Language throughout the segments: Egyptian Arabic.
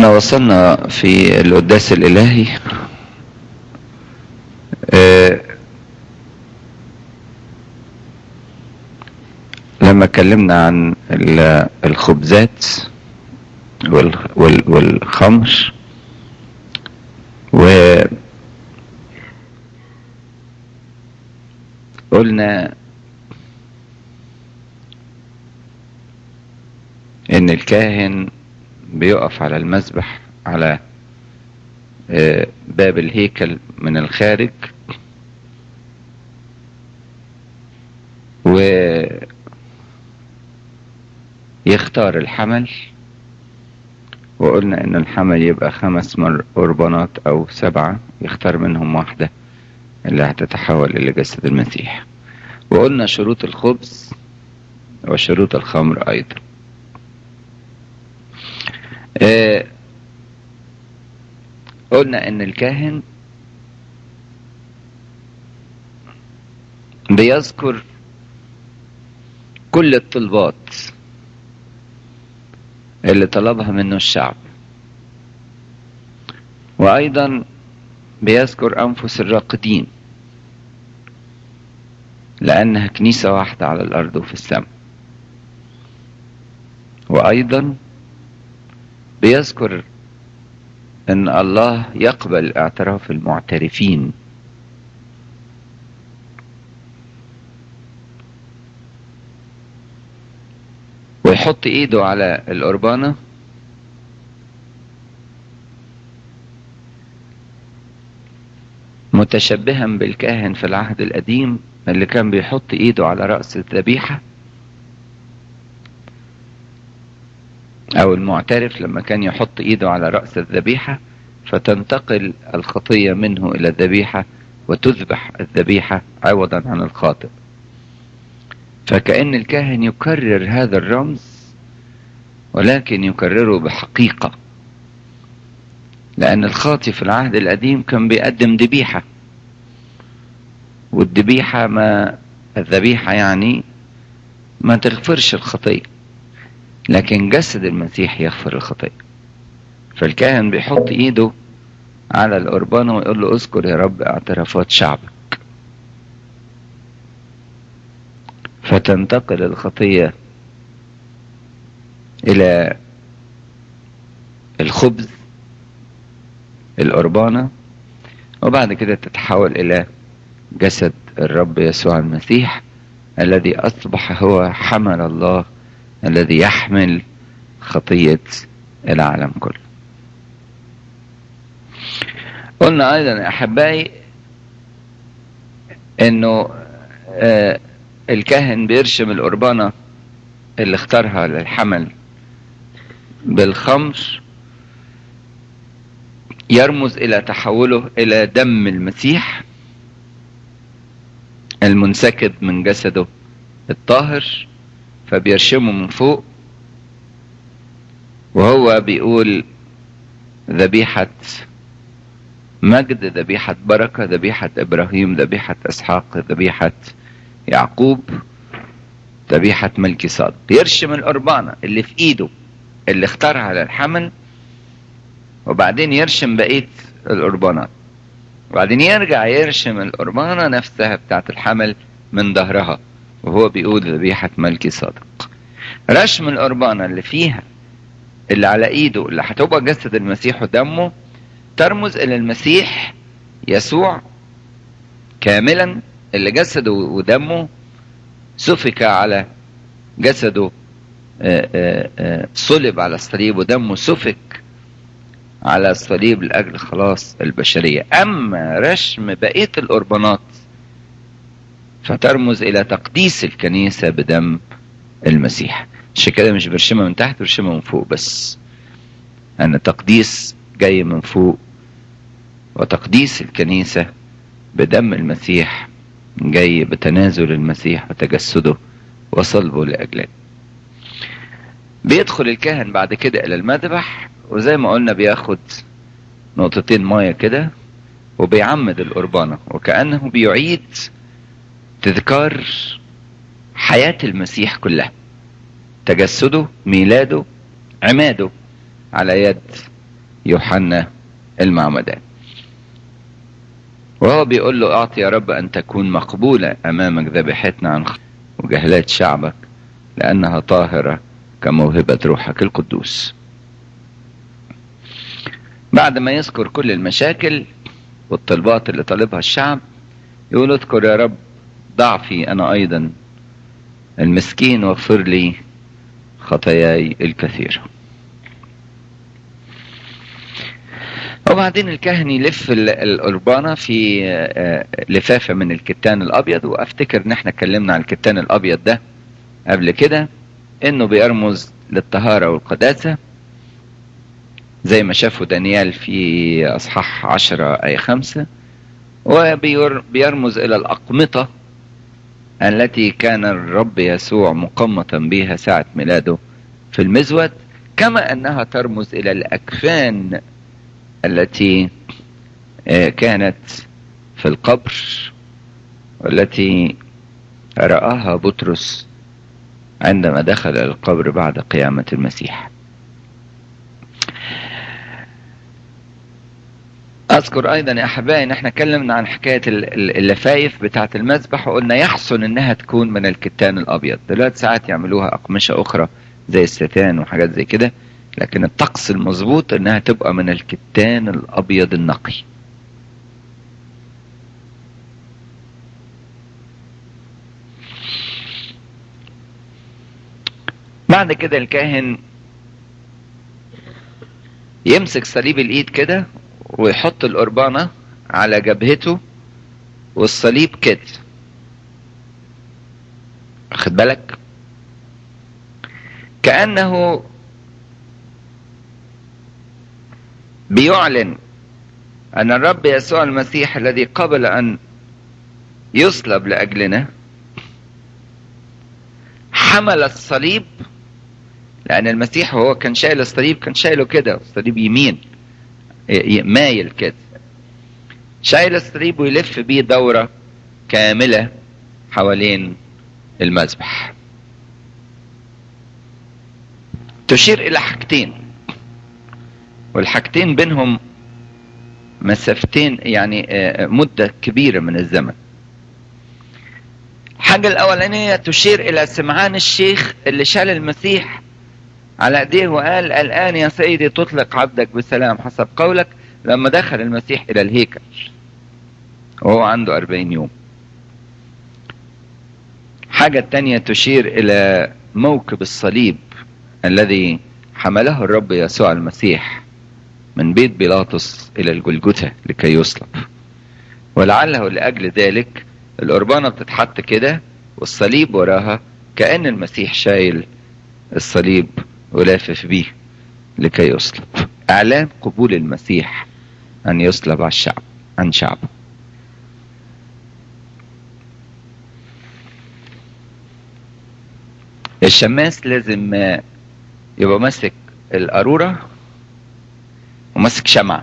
احنا وصلنا في القداس الالهي اه لما اتكلمنا عن الخبزات والخمر وقلنا ان الكاهن بيقف على المذبح على باب الهيكل من الخارج ويختار الحمل وقلنا ان الحمل يبقى خمس مر قربانات او سبعة يختار منهم واحدة اللي هتتحول الى جسد المسيح وقلنا شروط الخبز وشروط الخمر ايضا آه قلنا ان الكاهن بيذكر كل الطلبات اللي طلبها منه الشعب وايضا بيذكر انفس الراقدين لانها كنيسة واحدة على الارض وفي السماء وايضا بيذكر ان الله يقبل اعتراف المعترفين ويحط ايده على القربانة متشبها بالكاهن في العهد القديم اللي كان بيحط ايده على رأس الذبيحة او المعترف لما كان يحط ايده على رأس الذبيحة فتنتقل الخطية منه الى الذبيحة وتذبح الذبيحة عوضا عن الخاطئ فكأن الكاهن يكرر هذا الرمز ولكن يكرره بحقيقة لأن الخاطي في العهد القديم كان بيقدم ذبيحة والذبيحة ما الذبيحة يعني ما تغفرش الخطية لكن جسد المسيح يغفر الخطية فالكاهن بيحط ايده على القربان ويقول له اذكر يا رب اعترافات شعبك فتنتقل الخطية إلى الخبز القربانة وبعد كده تتحول إلى جسد الرب يسوع المسيح الذي أصبح هو حمل الله الذي يحمل خطية العالم كله قلنا أيضا أحبائي أنه آه الكاهن بيرشم القربانة اللي اختارها للحمل بالخمر يرمز إلى تحوله إلى دم المسيح المنسكب من جسده الطاهر فبيرشمه من فوق وهو بيقول ذبيحة مجد ذبيحة بركة ذبيحة إبراهيم ذبيحة إسحاق ذبيحة يعقوب ذبيحة ملكي صادق يرشم القربانة اللي في ايده اللي اختارها للحمل وبعدين يرشم بقية القربانات وبعدين يرجع يرشم القربانة نفسها بتاعت الحمل من ظهرها وهو بيقول ذبيحة ملكي صادق رشم القربانة اللي فيها اللي على ايده اللي هتبقى جسد المسيح ودمه ترمز الى المسيح يسوع كاملا اللي جسده ودمه سفك على جسده صلب على الصليب ودمه سفك على الصليب لأجل خلاص البشرية أما رشم بقية القربانات فترمز إلى تقديس الكنيسة بدم المسيح عشان كده مش برشمها من تحت برشمها من فوق بس أن التقديس جاي من فوق وتقديس الكنيسة بدم المسيح جاي بتنازل المسيح وتجسده وصلبه لأجلنا بيدخل الكاهن بعد كده إلى المذبح وزي ما قلنا بياخد نقطتين مية كده وبيعمد القربانة وكأنه بيعيد تذكار حياة المسيح كلها تجسده ميلاده عماده على يد يوحنا المعمدان وهو بيقول له اعطي يا رب ان تكون مقبولة امامك ذبيحتنا عن وجهلات شعبك لانها طاهرة كموهبة روحك القدوس بعد ما يذكر كل المشاكل والطلبات اللي طالبها الشعب يقول اذكر يا رب ضعفي انا ايضا المسكين واغفر لي خطاياي الكثيرة وبعدين الكاهن يلف القربانة في لفافة من الكتان الأبيض وأفتكر إن احنا اتكلمنا عن الكتان الأبيض ده قبل كده إنه بيرمز للطهارة والقداسة زي ما شافوا دانيال في أصحاح عشرة أي خمسة وبيرمز إلى الأقمطة التي كان الرب يسوع مقمطا بها ساعة ميلاده في المزود كما أنها ترمز إلى الأكفان التي كانت في القبر والتي رآها بطرس عندما دخل القبر بعد قيامة المسيح اذكر ايضا يا احبائي ان احنا اتكلمنا عن حكايه اللفايف بتاعه المذبح وقلنا يحسن انها تكون من الكتان الابيض دلوقتي ساعات يعملوها اقمشه اخرى زي الستان وحاجات زي كده لكن الطقس المظبوط انها تبقى من الكتان الابيض النقي بعد كده الكاهن يمسك صليب الايد كده ويحط القربانة على جبهته والصليب كده واخد بالك كأنه بيعلن أن الرب يسوع المسيح الذي قبل أن يصلب لأجلنا حمل الصليب لأن المسيح وهو كان شايل الصليب كان شايله كده الصليب يمين مايل كده شايل الصليب ويلف بيه دورة كاملة حوالين المذبح تشير إلى حاجتين والحاجتين بينهم مسافتين يعني مدة كبيرة من الزمن الحاجة الأولانية تشير إلى سمعان الشيخ اللي شال المسيح على ايديه وقال الآن يا سيدي تطلق عبدك بسلام حسب قولك لما دخل المسيح إلى الهيكل وهو عنده أربعين يوم حاجة تانية تشير إلى موكب الصليب الذي حمله الرب يسوع المسيح من بيت بيلاطس إلى الجلجثة لكي يصلب ولعله لأجل ذلك القربانة بتتحط كده والصليب وراها كأن المسيح شايل الصليب ولافف بيه لكي يصلب اعلان قبول المسيح ان يصلب على الشعب عن شعبه الشماس لازم يبقى ماسك القارورة وماسك شمعة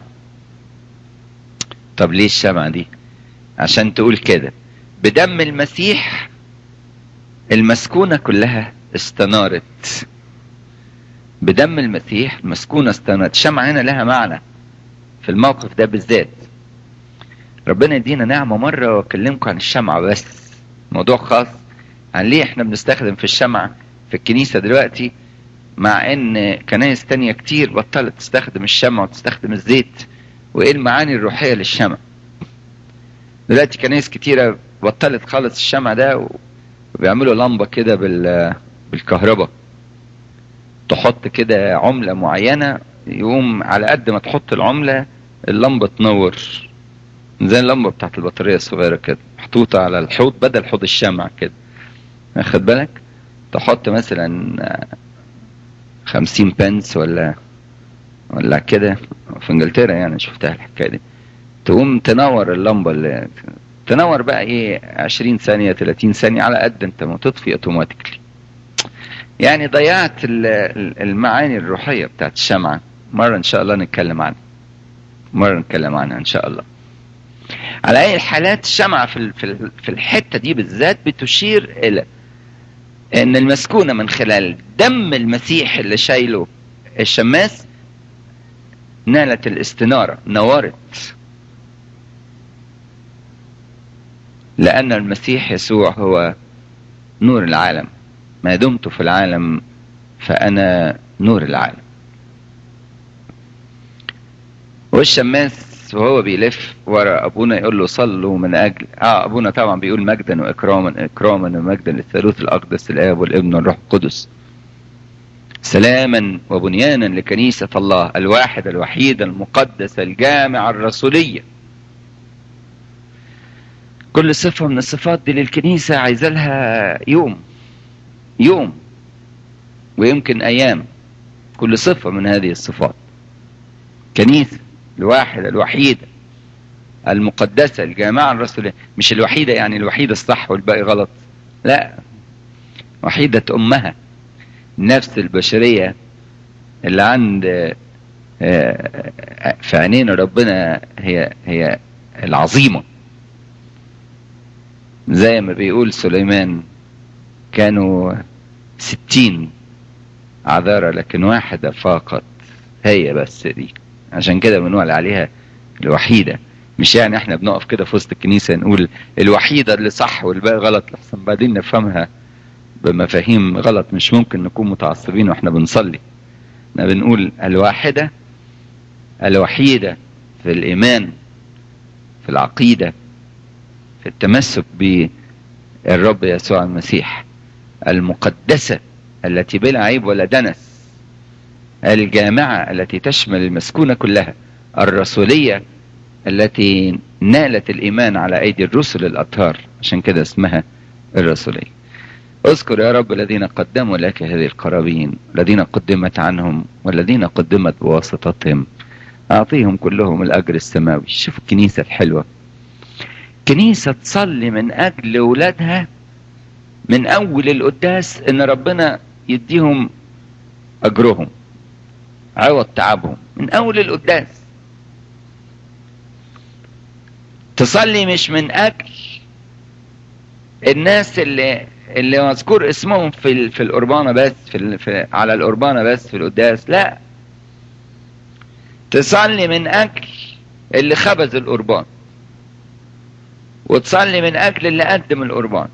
طب ليه الشمعة دي عشان تقول كده بدم المسيح المسكونة كلها استنارت بدم المسيح المسكونة استنارت الشمعة هنا لها معنى في الموقف ده بالذات ربنا يدينا نعمة مرة واكلمكم عن الشمعة بس موضوع خاص عن ليه احنا بنستخدم في الشمعة في الكنيسة دلوقتي مع ان كنايس تانية كتير بطلت تستخدم الشمع وتستخدم الزيت وايه المعاني الروحية للشمع دلوقتي كنايس كتيرة بطلت خالص الشمع ده وبيعملوا لمبة كده بال بالكهرباء تحط كده عملة معينة يقوم على قد ما تحط العملة اللمبة تنور زي اللمبة بتاعت البطارية الصغيرة كده محطوطة على الحوض بدل حوض الشمع كده واخد بالك تحط مثلا خمسين بنس ولا ولا كده في انجلترا يعني شفتها الحكايه دي تقوم تنور اللمبه اللي تنور بقى ايه 20 ثانيه 30 ثانيه على قد انت ما تطفي اوتوماتيكلي يعني ضيعت المعاني الروحيه بتاعت الشمعه مره ان شاء الله نتكلم عنها مره نتكلم عنها ان شاء الله على اي الحالات الشمعه في في الحته دي بالذات بتشير الى ان المسكونه من خلال دم المسيح اللي شايله الشماس نالت الاستنارة نورت لأن المسيح يسوع هو نور العالم ما دمت في العالم فأنا نور العالم والشماس وهو بيلف ورا ابونا يقول له صلوا من اجل اه ابونا طبعا بيقول مجدا واكراما اكراما ومجدا للثالوث الاقدس الاب والابن والروح القدس سلاما وبنيانا لكنيسة الله الواحد الوحيد المقدس الجامع الرسولية كل صفة من الصفات دي للكنيسة عايزة لها يوم يوم ويمكن أيام كل صفة من هذه الصفات كنيسة الواحدة الوحيدة المقدسة الجامعة الرسولية مش الوحيدة يعني الوحيدة الصح والباقي غلط لا وحيدة أمها النفس البشرية اللي عند في عينين ربنا هي هي العظيمة زي ما بيقول سليمان كانوا ستين عذارة لكن واحدة فقط هي بس دي عشان كده بنقول عليها الوحيدة مش يعني احنا بنقف كده في وسط الكنيسة نقول الوحيدة اللي صح والباقي غلط لحسن بعدين نفهمها بمفاهيم غلط مش ممكن نكون متعصبين واحنا بنصلي احنا بنقول الواحدة الوحيدة في الإيمان في العقيدة في التمسك بالرب يسوع المسيح المقدسة التي بلا عيب ولا دنس الجامعة التي تشمل المسكونة كلها الرسولية التي نالت الإيمان على أيدي الرسل الأطهار عشان كده اسمها الرسولية اذكر يا رب الذين قدموا لك هذه القرابين الذين قدمت عنهم والذين قدمت بواسطتهم أعطيهم كلهم الأجر السماوي شوفوا الكنيسة الحلوة كنيسة تصلي من أجل أولادها من أول القداس إن ربنا يديهم أجرهم عوض تعبهم من أول القداس تصلي مش من أجل الناس اللي اللي مذكور اسمهم في ال... في القربانه بس في, ال... في على القربانه بس في القداس لا تصلي من اجل اللي خبز القربان وتصلي من اجل اللي قدم القربان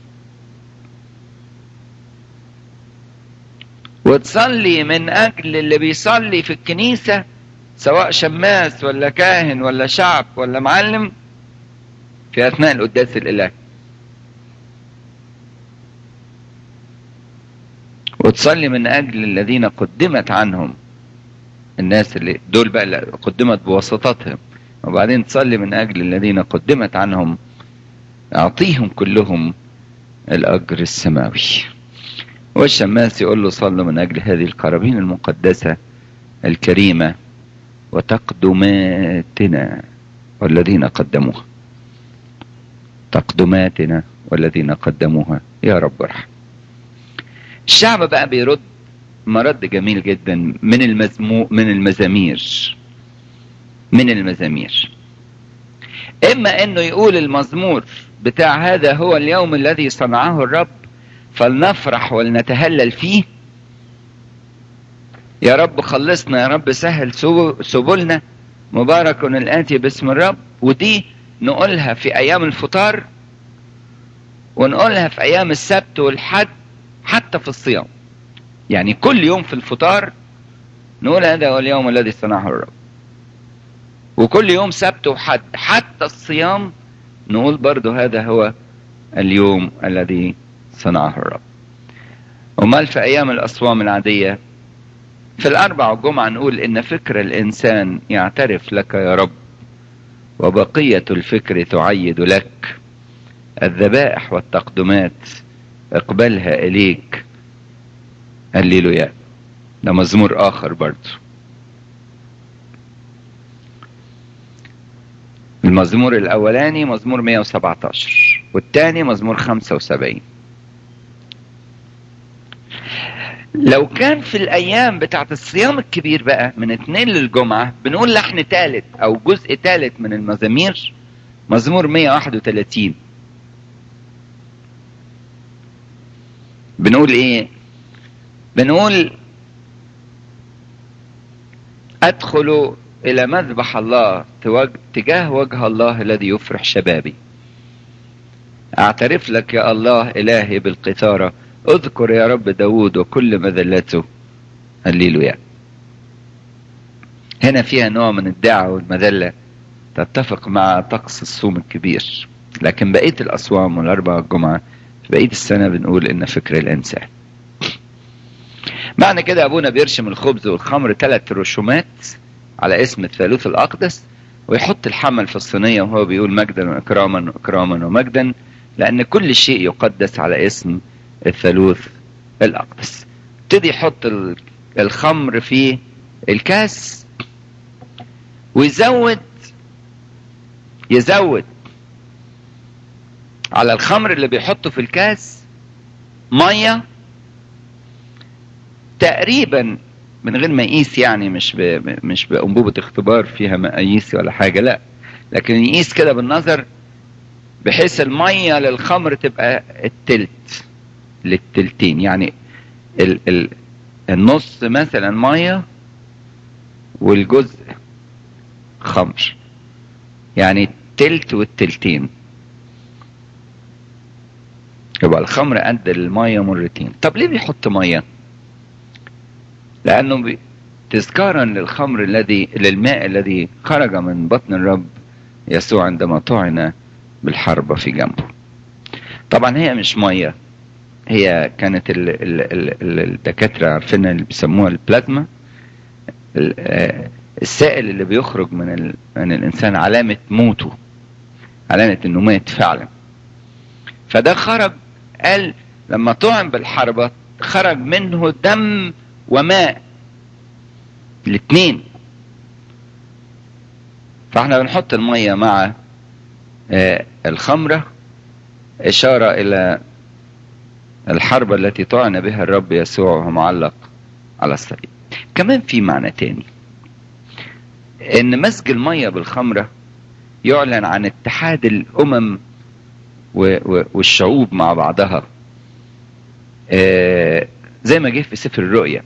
وتصلي من اجل اللي بيصلي في الكنيسه سواء شماس ولا كاهن ولا شعب ولا معلم في اثناء القداس الالهي وتصلي من اجل الذين قدمت عنهم الناس اللي دول بقى اللي قدمت بواسطتهم وبعدين تصلي من اجل الذين قدمت عنهم اعطيهم كلهم الاجر السماوي والشماس يقول له صلوا من اجل هذه القرابين المقدسه الكريمه وتقدماتنا والذين قدموها تقدماتنا والذين قدموها يا رب ارحم الشعب بقى بيرد مرد جميل جدا من المزمو من المزامير من المزامير اما انه يقول المزمور بتاع هذا هو اليوم الذي صنعه الرب فلنفرح ولنتهلل فيه يا رب خلصنا يا رب سهل سبلنا مبارك الآتي باسم الرب ودي نقولها في أيام الفطار ونقولها في أيام السبت والحد حتى في الصيام يعني كل يوم في الفطار نقول هذا هو اليوم الذي صنعه الرب وكل يوم سبت وحد حتى الصيام نقول برضو هذا هو اليوم الذي صنعه الرب ومال في أيام الأصوام العادية في الأربع والجمعة نقول إن فكر الإنسان يعترف لك يا رب وبقية الفكر تعيد لك الذبائح والتقدمات اقبلها إليك هللويا ده مزمور آخر برضه المزمور الأولاني مزمور 117 والثاني مزمور 75 لو كان في الأيام بتاعت الصيام الكبير بقى من اثنين للجمعة بنقول لحن ثالث أو جزء ثالث من المزامير مزمور 131 بنقول ايه بنقول ادخل إلى مذبح الله تجاه وجه الله الذي يفرح شبابي أعترف لك يا الله إلهي بالقثارة اذكر يا رب داود وكل مذلته هللويا هنا فيها نوع من الدعوة والمذلة تتفق مع طقس الصوم الكبير لكن بقية الأصوام والأربع الجمعة في بقية السنة بنقول إن فكر الإنسان معنى كده أبونا بيرشم الخبز والخمر ثلاث رسومات على اسم الثالوث الأقدس ويحط الحمل في الصينية وهو بيقول مجدا وإكراما وإكراما ومجدا لأن كل شيء يقدس على اسم الثالوث الأقدس ابتدي يحط الخمر في الكاس ويزود يزود على الخمر اللي بيحطه في الكاس ميه تقريبا من غير ما يقيس يعني مش ب... مش بانبوبه اختبار فيها مقاييس ولا حاجه لا لكن يقيس كده بالنظر بحيث الميه للخمر تبقى التلت للتلتين يعني ال... ال... النص مثلا ميه والجزء خمر يعني التلت والتلتين يبقى الخمر قد المية مرتين طب ليه بيحط مية لأنه بي... تذكارا للخمر الذي للماء الذي خرج من بطن الرب يسوع عندما طعن بالحربة في جنبه طبعا هي مش مية هي كانت ال ال ال الدكاترة عارفين اللي بيسموها البلازما السائل اللي بيخرج من ال... من الانسان علامه موته علامه انه مات فعلا فده خرج قال لما طعن بالحربه خرج منه دم وماء الاثنين فاحنا بنحط الميه مع آه الخمره اشاره الى الحربه التي طعن بها الرب يسوع وهو معلق على الصليب كمان في معنى تاني ان مزج المية بالخمرة يعلن عن اتحاد الامم والشعوب مع بعضها زي ما جه في سفر الرؤيا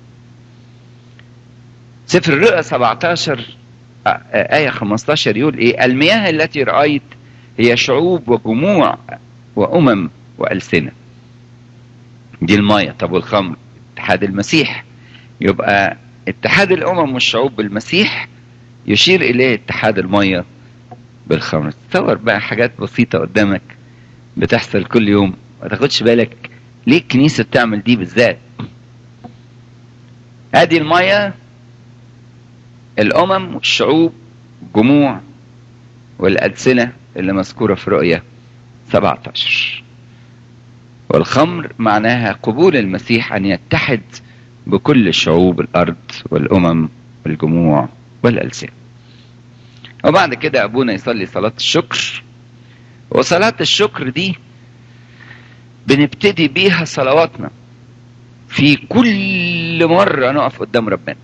سفر الرؤيا 17 آية 15 يقول إيه المياه التي رأيت هي شعوب وجموع وأمم وألسنة دي المية طب والخمر اتحاد المسيح يبقى اتحاد الامم والشعوب بالمسيح يشير اليه اتحاد الميه بالخمر تصور بقى حاجات بسيطه قدامك بتحصل كل يوم ما تاخدش بالك ليه الكنيسه بتعمل دي بالذات ادي الميه الامم والشعوب الجموع والالسنه اللي مذكوره في رؤيا 17 والخمر معناها قبول المسيح ان يتحد بكل شعوب الأرض والأمم والجموع والألسنة وبعد كده أبونا يصلي صلاة الشكر وصلاة الشكر دي بنبتدي بيها صلواتنا في كل مرة نقف قدام ربنا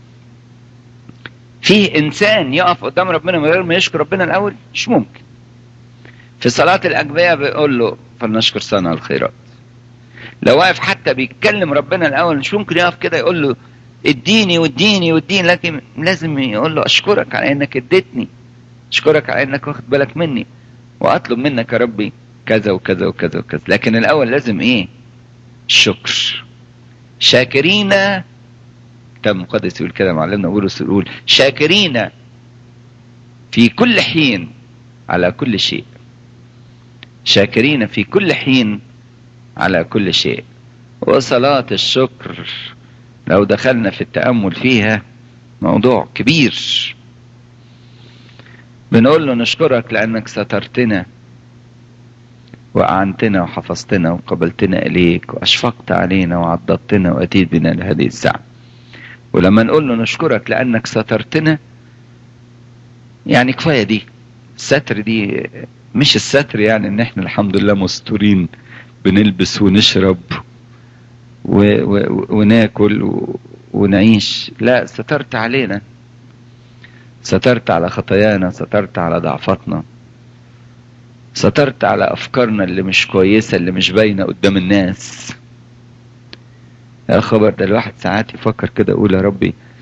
فيه إنسان يقف قدام ربنا من غير ما يشكر ربنا الأول مش ممكن في صلاة الأجبية بيقول له فلنشكر صانع الخيرات لو واقف حتى بيتكلم ربنا الاول مش ممكن يقف كده يقول له اديني واديني واديني لكن لازم يقول له اشكرك على انك اديتني اشكرك على انك واخد بالك مني واطلب منك يا ربي كذا وكذا وكذا وكذا لكن الاول لازم ايه الشكر شاكرين الكتاب المقدس يقول كده معلمنا بولس يقول شاكرين في كل حين على كل شيء شاكرين في كل حين على كل شيء وصلاة الشكر لو دخلنا في التأمل فيها موضوع كبير بنقول له نشكرك لأنك سترتنا وأعنتنا وحفظتنا وقبلتنا إليك وأشفقت علينا وعضدتنا وأتيت بنا لهذه الساعة ولما نقول له نشكرك لأنك سترتنا يعني كفاية دي الستر دي مش الستر يعني ان احنا الحمد لله مستورين بنلبس ونشرب و و وناكل و ونعيش لا سترت علينا سترت على خطايانا سترت على ضعفاتنا سترت على افكارنا اللي مش كويسه اللي مش باينه قدام الناس يا خبر ده الواحد ساعات يفكر كده يقول يا ربي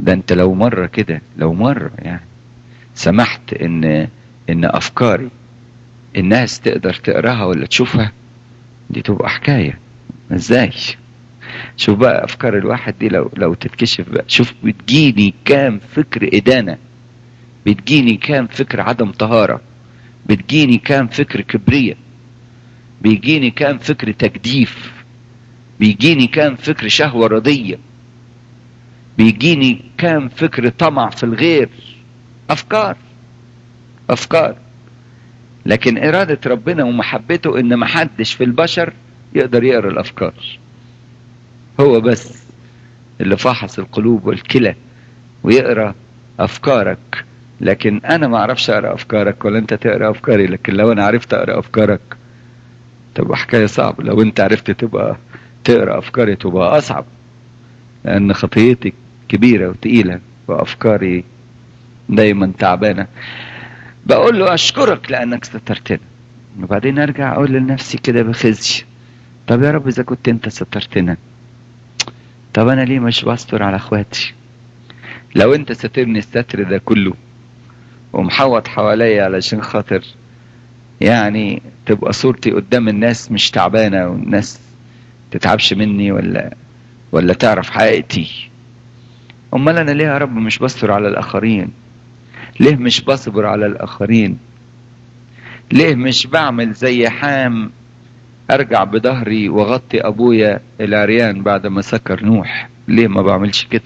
ده انت لو مرة كده لو مرة يعني سمحت ان ان افكاري الناس تقدر تقراها ولا تشوفها دي تبقى حكاية ازاي شوف بقى افكار الواحد دي لو لو تتكشف بقى شوف بتجيني كام فكر ادانة بتجيني كام فكر عدم طهارة بتجيني كام فكر كبرية بيجيني كام فكر تجديف بيجيني كام فكر شهوة رضية بيجيني كام فكر طمع في الغير افكار افكار لكن ارادة ربنا ومحبته ان محدش في البشر يقدر يقرا الافكار هو بس اللي فحص القلوب والكلى ويقرا افكارك لكن انا ما اعرفش اقرا افكارك ولا انت تقرا افكاري لكن لو انا عرفت اقرا افكارك تبقى حكايه صعبه لو انت عرفت تبقى تقرا افكاري تبقى اصعب لان خطيتي كبيره وتقيله وافكاري دايما تعبانه بقول له اشكرك لانك سترتنا وبعدين ارجع اقول لنفسي كده بخزي طب يا رب اذا كنت انت سترتنا طب انا ليه مش بستر على اخواتي لو انت سترني الستر ده كله ومحوط حواليا علشان خاطر يعني تبقى صورتي قدام الناس مش تعبانه والناس تتعبش مني ولا ولا تعرف حقيقتي امال انا ليه يا رب مش بستر على الاخرين ليه مش بصبر على الاخرين ليه مش بعمل زي حام ارجع بظهري واغطي ابويا العريان بعد ما سكر نوح ليه ما بعملش كده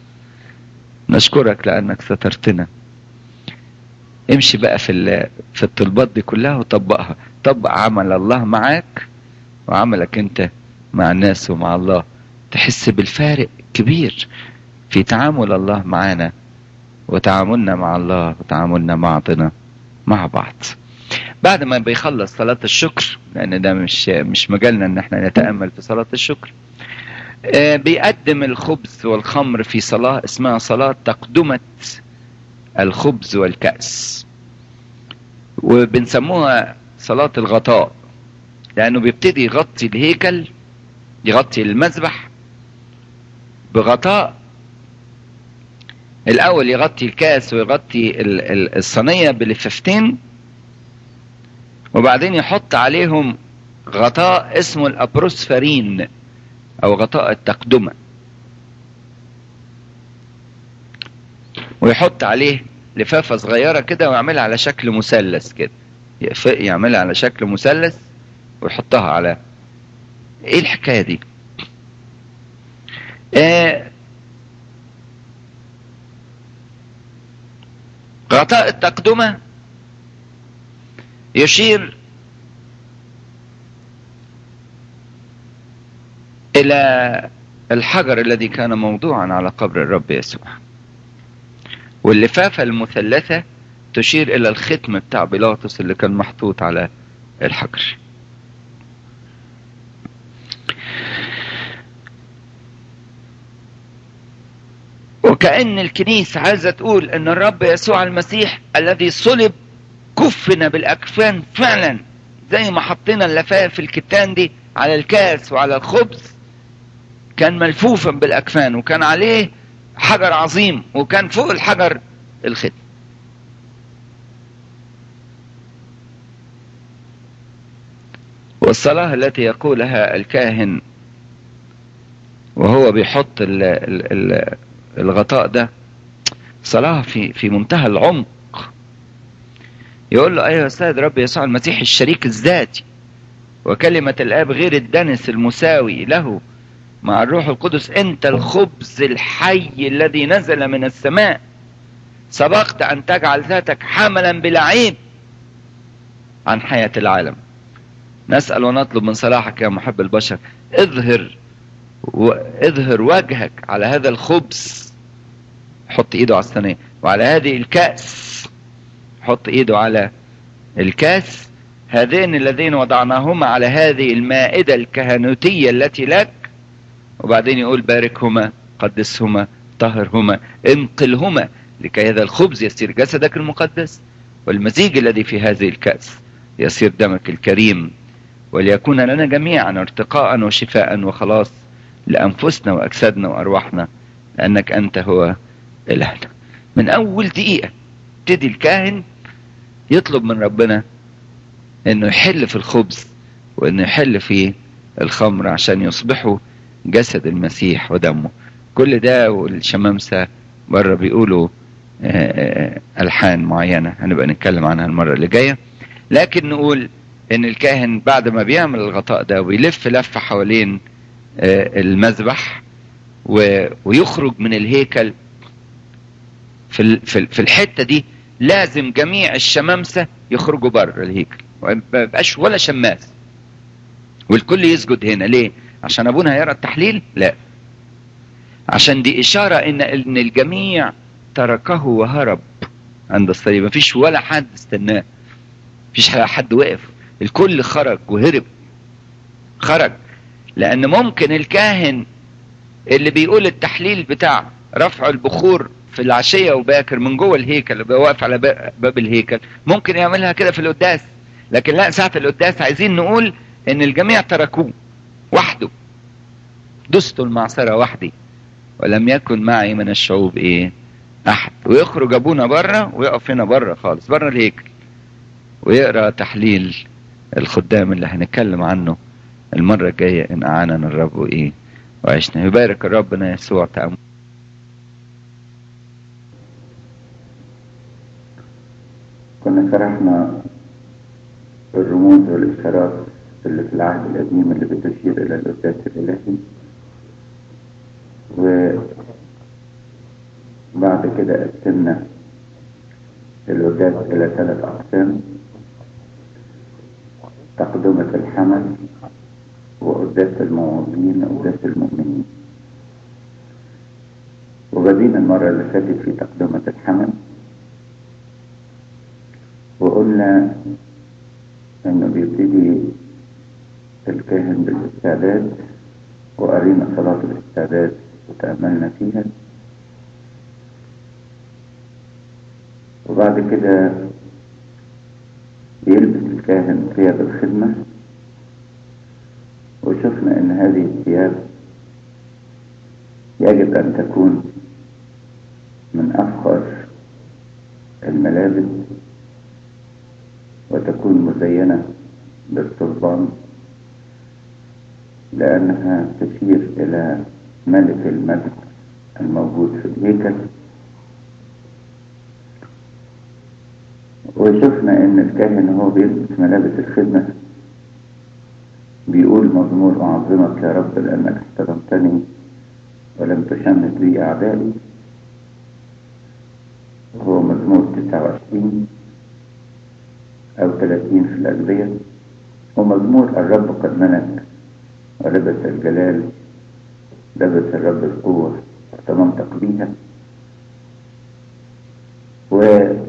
نشكرك لانك سترتنا امشي بقى في في الطلبات دي كلها وطبقها طبق عمل الله معاك وعملك انت مع الناس ومع الله تحس بالفارق كبير في تعامل الله معانا وتعاملنا مع الله وتعاملنا معنا مع بعض بعد ما بيخلص صلاة الشكر لأن ده مش مش مجالنا إن احنا نتأمل في صلاة الشكر آه بيقدم الخبز والخمر في صلاة اسمها صلاة تقدمة الخبز والكأس وبنسموها صلاة الغطاء لأنه بيبتدي يغطي الهيكل يغطي المذبح بغطاء الأول يغطي الكاس ويغطي الصينية بلفافتين وبعدين يحط عليهم غطاء اسمه الأبروسفرين أو غطاء التقدمة ويحط عليه لفافة صغيرة كده ويعملها على شكل مثلث كده يعملها على شكل مثلث ويحطها على ايه الحكاية دي آه غطاء التقدمة يشير إلى الحجر الذي كان موضوعا على قبر الرب يسوع واللفافة المثلثة تشير إلى الختم بتاع بيلاطس اللي كان محطوط على الحجر وكأن الكنيسة عايزة تقول أن الرب يسوع المسيح الذي صلب كفنا بالأكفان فعلا زي ما حطينا اللفاف الكتان دي على الكاس وعلى الخبز كان ملفوفا بالأكفان وكان عليه حجر عظيم وكان فوق الحجر الختم والصلاة التي يقولها الكاهن وهو بيحط ال ال ال الغطاء ده صلاة في في منتهى العمق يقول له أيها السيد رب يسوع المسيح الشريك الذاتي وكلمة الآب غير الدنس المساوي له مع الروح القدس أنت الخبز الحي الذي نزل من السماء سبقت أن تجعل ذاتك حملا بلا عيب عن حياة العالم نسأل ونطلب من صلاحك يا محب البشر اظهر واظهر وجهك على هذا الخبز حط ايده على الصينيه وعلى هذه الكأس حط ايده على الكاس هذين الذين وضعناهما على هذه المائدة الكهنوتية التي لك وبعدين يقول باركهما قدسهما طهرهما انقلهما لكي هذا الخبز يصير جسدك المقدس والمزيج الذي في هذه الكأس يصير دمك الكريم وليكون لنا جميعا ارتقاء وشفاء وخلاص لأنفسنا وأجسادنا وأرواحنا لأنك أنت هو إلهنا من أول دقيقة ابتدي الكاهن يطلب من ربنا إنه يحل في الخبز وإنه يحل في الخمر عشان يصبحوا جسد المسيح ودمه كل ده والشمامسة بره بيقولوا ألحان معينة هنبقى نتكلم عنها المرة اللي جاية لكن نقول إن الكاهن بعد ما بيعمل الغطاء ده ويلف لفة حوالين المذبح ويخرج من الهيكل في في الحتة دي لازم جميع الشمامسة يخرجوا بره الهيكل ما يبقاش ولا شماس والكل يسجد هنا ليه عشان ابونا هيرى التحليل لا عشان دي اشاره ان ان الجميع تركه وهرب عند الصليب مفيش ولا حد استناه مفيش حد وقف الكل خرج وهرب خرج لان ممكن الكاهن اللي بيقول التحليل بتاع رفع البخور في العشية وباكر من جوه الهيكل اللي واقف على باب الهيكل ممكن يعملها كده في القداس لكن لا ساعة القداس عايزين نقول ان الجميع تركوه وحده دست المعصرة وحدي ولم يكن معي من الشعوب ايه احد ويخرج ابونا بره ويقف هنا بره خالص بره الهيكل ويقرا تحليل الخدام اللي هنتكلم عنه المرة الجاية ان اعاننا الرب وايه وعشنا يبارك ربنا يسوع تأمل كنا شرحنا الرموز والإشارات اللي في العهد القديم اللي بتشير إلى القداس الإلهي وبعد كده قسمنا القداس إلى ثلاث أقسام تقدمة الحمل وقداس الموعظين وقداس المؤمنين وبدينا المرة اللي فاتت في تقدمة الحمل وقلنا انه بيبتدي الكاهن بالاستعداد وقرينا صلاة الاستعداد وتأملنا فيها وبعد كده بيلبس الكاهن ثياب الخدمة وشفنا ان هذه الثياب يجب ان تكون من افخر الملابس وتكون مزينة بالصلبان لأنها تشير إلى ملك المجد الموجود في الهيكل وشفنا إن الكاهن هو بيلبس ملابس الخدمة بيقول مزمور أعظمك يا رب لأنك استلمتني ولم تشمت بي أعدائي هو مزمور 29 أو 30 في الأجبية ومزمور الرب قد ملك ولبس الجلال لبس الرب القوة وتمنطق بيها